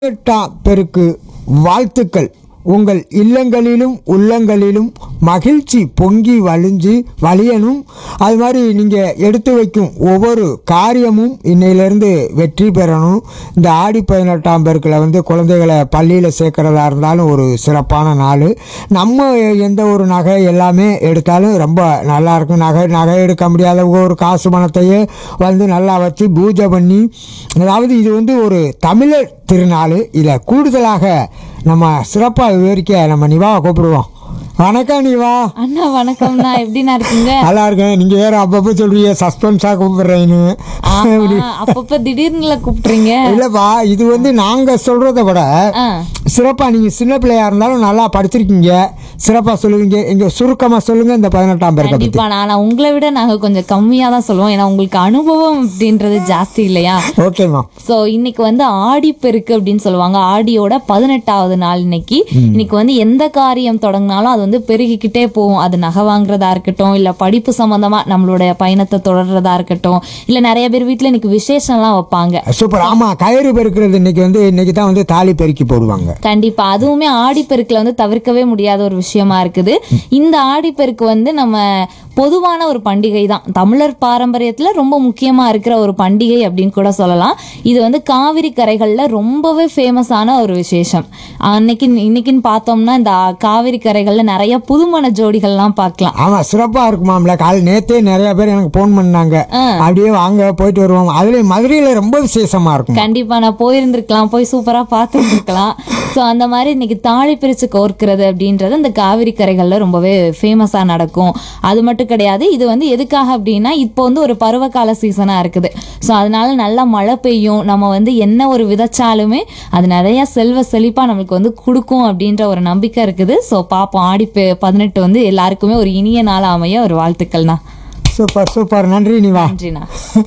பதினெட்டாம் பெருக்கு வாழ்த்துக்கள் உங்கள் இல்லங்களிலும் உள்ளங்களிலும் மகிழ்ச்சி பொங்கி வழிஞ்சு வழியணும் அது மாதிரி நீங்கள் எடுத்து வைக்கும் ஒவ்வொரு காரியமும் இன்னையிலேருந்து வெற்றி பெறணும் இந்த ஆடி பதினெட்டாம் பெருக்கில் வந்து குழந்தைகளை பள்ளியில் சேர்க்குறதா இருந்தாலும் ஒரு சிறப்பான நாள் நம்ம எந்த ஒரு நகை எல்லாமே எடுத்தாலும் ரொம்ப நல்லா இருக்கும் நகை நகை எடுக்க முடியாதவங்க ஒரு காசு பணத்தையே வந்து நல்லா வச்சு பூஜை பண்ணி அதாவது இது வந்து ஒரு தமிழர் திருநாள் இதில் கூடுதலாக நம்ம சிறப்பாக விவரிக்க நம்ம நிவாவை கூப்பிடுவோம் வணக்கம் நிவா அண்ணா வணக்கம்ண்ணா எப்படிண்ணா இருக்கீங்க நல்லா இருக்கேன் நீங்கள் வேறு அப்பப்போ சொல்றீங்க சஸ்பென்ஸாக கூப்பிடுறேன்னு ஆமா, அப்பப்ப திடீர்னு கூப்பிட்டுறீங்க இல்லைப்பா இது வந்து நாங்கள் சொல்கிறத விட ஆ, சிறப்பாக நீங்கள் சின்ன பிள்ளையா இருந்தாலும் நல்லா படிச்சிருக்கீங்க சிறப்பாக சொல்லுவீங்க இங்கே சுருக்கமாக சொல்லுங்கள் இந்த பதினெட்டாம் பேருக்கை பற்றி கண்டிப்பா ஆனா உங்களை விட நாங்க கொஞ்சம் கம்மியா தான் சொல்லுவோம் ஏன்னா உங்களுக்கு அனுபவம் அப்படின்றது ஜாஸ்தி இல்லையா ஓகேம்மா சோ இன்னைக்கு வந்து ஆடி பெருக்கு அப்படின்னு சொல்லுவாங்க ஆடியோட பதினெட்டாவது நாள் இன்னைக்கு இன்னைக்கு வந்து எந்த காரியம் தொடங்கினாலும் அது வந்து பெருகிக்கிட்டே போகும் அது நகை வாங்குறதா இருக்கட்டும் இல்ல படிப்பு சம்பந்தமா நம்மளுடைய பயணத்தை தொடர்றதா இருக்கட்டும் இல்ல நிறைய பேர் வீட்ல இன்னைக்கு விசேஷம்லாம் வைப்பாங்க சூப்பர் ஆமாம் கயிறு பெருக்கிறது இன்னைக்கு வந்து இன்னைக்கு தான் வந்து தாலி பெருக்கி போடுவாங்க கண்டிப்பா அதுவுமே ஆடிப்பெருக்குல வந்து தவிர்க்கவே முடியாத ஒரு விஷயமா இருக்குது இந்த ஆடிப்பெருக்கு வந்து நம்ம பொதுவான ஒரு பண்டிகை தான் தமிழர் பாரம்பரியத்துல ரொம்ப முக்கியமா இருக்கிற ஒரு பண்டிகை அப்படின்னு கூட சொல்லலாம் இது வந்து காவிரி கரைகள்ல ரொம்பவே ஃபேமஸான ஒரு விசேஷம் அன்னைக்கு இன்னைக்குன்னு பார்த்தோம்னா இந்த காவிரி கரைகள்ல நிறைய புதுமண ஜோடிகள்லாம் பார்க்கலாம் ஆமாம் சிறப்பாக இருக்குமாம்ல கால் நேற்றே நிறைய பேர் எனக்கு ஃபோன் பண்ணாங்க அப்படியே வாங்க போயிட்டு வருவோம் அதுலேயும் மதுரையில் ரொம்ப விசேஷமாக இருக்கும் கண்டிப்பா நான் போயிருந்திருக்கலாம் போய் சூப்பரா பார்த்துருந்துருக்கலாம் ஸோ அந்த மாதிரி இன்னைக்கு தாலி பிரிச்சு கோர்க்கிறது அப்படின்றது இந்த காவிரி கரைகள்ல ரொம்பவே ஃபேமஸா நடக்கும் அது மட்டும் கிடையாது இது வந்து எதுக்காக அப்படின்னா இப்போ வந்து ஒரு பருவகால சீசனா இருக்குது ஸோ அதனால நல்லா மழை பெய்யும் நம்ம வந்து என்ன ஒரு விதைச்சாலுமே அது நிறைய செல்வ செழிப்பா நம்மளுக்கு வந்து கொடுக்கும் அப்படின்ற ஒரு நம்பிக்கை இருக்குது ஸோ பார்ப்போம் ஆடி பெ- பதினெட்டு வந்து எல்லாருக்குமே ஒரு இனிய நாள் அமைய ஒரு வாழ்த்துக்கள்ண்ணா சூப்பர் சூப்பர் நன்றி நிவா நன்றிண்ணா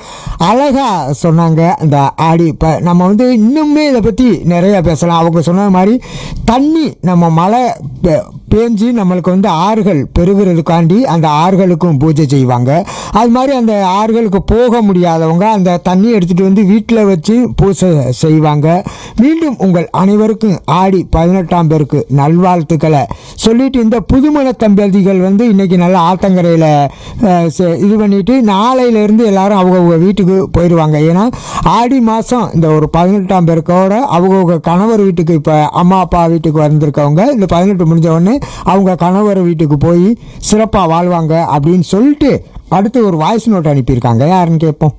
அழகா சொன்னாங்க அந்த ஆடி இப்போ நம்ம வந்து இன்னுமே இதை பற்றி நிறைய பேசலாம் அவங்க சொன்ன மாதிரி தண்ணி நம்ம மழை பெ- பேஞ்சு நம்மளுக்கு வந்து ஆறுகள் பெருகிறதுக்காண்டி அந்த ஆறுகளுக்கும் பூஜை செய்வாங்க அது மாதிரி அந்த ஆறுகளுக்கு போக முடியாதவங்க அந்த தண்ணி எடுத்துகிட்டு வந்து வீட்டில் வச்சு பூஜை செய்வாங்க மீண்டும் உங்கள் அனைவருக்கும் ஆடி பதினெட்டாம் பேருக்கு நல்வாழ்த்துக்களை சொல்லிட்டு இந்த புதுமண தம்பதிகள் வந்து இன்னைக்கு நல்லா ஆத்தங்கரையில் அஹ், செ- இது பண்ணிட்டு நாளையிலேருந்து எல்லாரும் அவங்கவுங்க வீட்டுக்கு போயிடுவாங்க ஏன்னா ஆடி மாதம் இந்த ஒரு பதினெட்டாம் பேருக்கோட அவங்கவுங்க கணவர் வீட்டுக்கு இப்போ அம்மா அப்பா வீட்டுக்கு வந்திருக்கவங்க இந்த பதினெட்டு முடிஞ்ச உடனே அவங்க கணவர் வீட்டுக்கு போய் சிறப்பாக வாழ்வாங்க அப்படின்னு சொல்லிட்டு அடுத்து ஒரு வாய்ஸ் நோட் அனுப்பியிருக்காங்க யாருன்னு கேட்போம்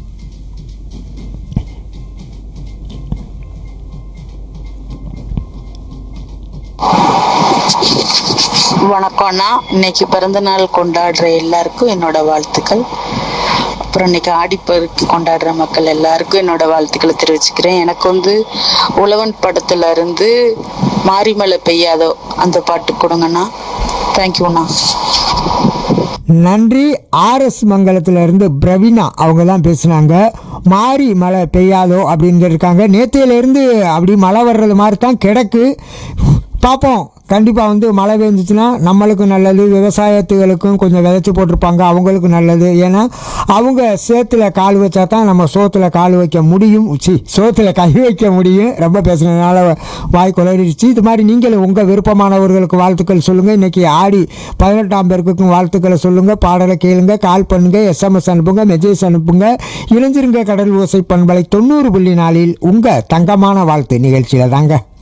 வணக்கம்ண்ணா இன்னைக்கு பிறந்த நாள் கொண்டாடுற எல்லாருக்கும் என்னோட வாழ்த்துக்கள் அப்புறம் இன்னைக்கு ஆடிப்பெருக்கு கொண்டாடுற மக்கள் எல்லாருக்கும் என்னோட வாழ்த்துக்களை தெரிவிச்சுக்கிறேன் எனக்கு வந்து உழவன் படத்துல இருந்து மாரிமலை பெய்யாதோ அந்த பாட்டு கொடுங்கண்ணா தேங்க்யூண்ணா நன்றி ஆர்எஸ் மங்கலத்துல இருந்து பிரவீனா அவங்க தான் பேசுனாங்க மாறி மழை பெய்யாதோ அப்படின்னு இருக்காங்க நேத்தையிலேருந்து அப்படி மழை வர்றது மாதிரி தான் கிடக்கு பார்ப்போம் கண்டிப்பாக வந்து மழை பெஞ்சிச்சுன்னா நம்மளுக்கும் நல்லது விவசாயத்துகளுக்கும் கொஞ்சம் விதைச்சி போட்டிருப்பாங்க அவங்களுக்கும் நல்லது ஏன்னா அவங்க சேத்துல கால் வச்சா தான் நம்ம சோத்துல கால் வைக்க முடியும் சி சோத்துல கை வைக்க முடியும் ரொம்ப பேசுனதுனால வாய் குளறிடுச்சு இது மாதிரி நீங்களும் உங்கள் விருப்பமானவர்களுக்கு வாழ்த்துக்கள் சொல்லுங்கள் இன்னைக்கு ஆடி பதினெட்டாம் பேருக்கும் வாழ்த்துக்களை சொல்லுங்கள் பாடலை கேளுங்க கால் பண்ணுங்க எஸ்எம்எஸ் அனுப்புங்க மெசேஜ் அனுப்புங்க இணைஞ்சிருங்க கடல் ஓசை பண்பலை தொண்ணூறு புள்ளி நாளில் உங்கள் தங்கமான வாழ்த்து நிகழ்ச்சியில் தாங்க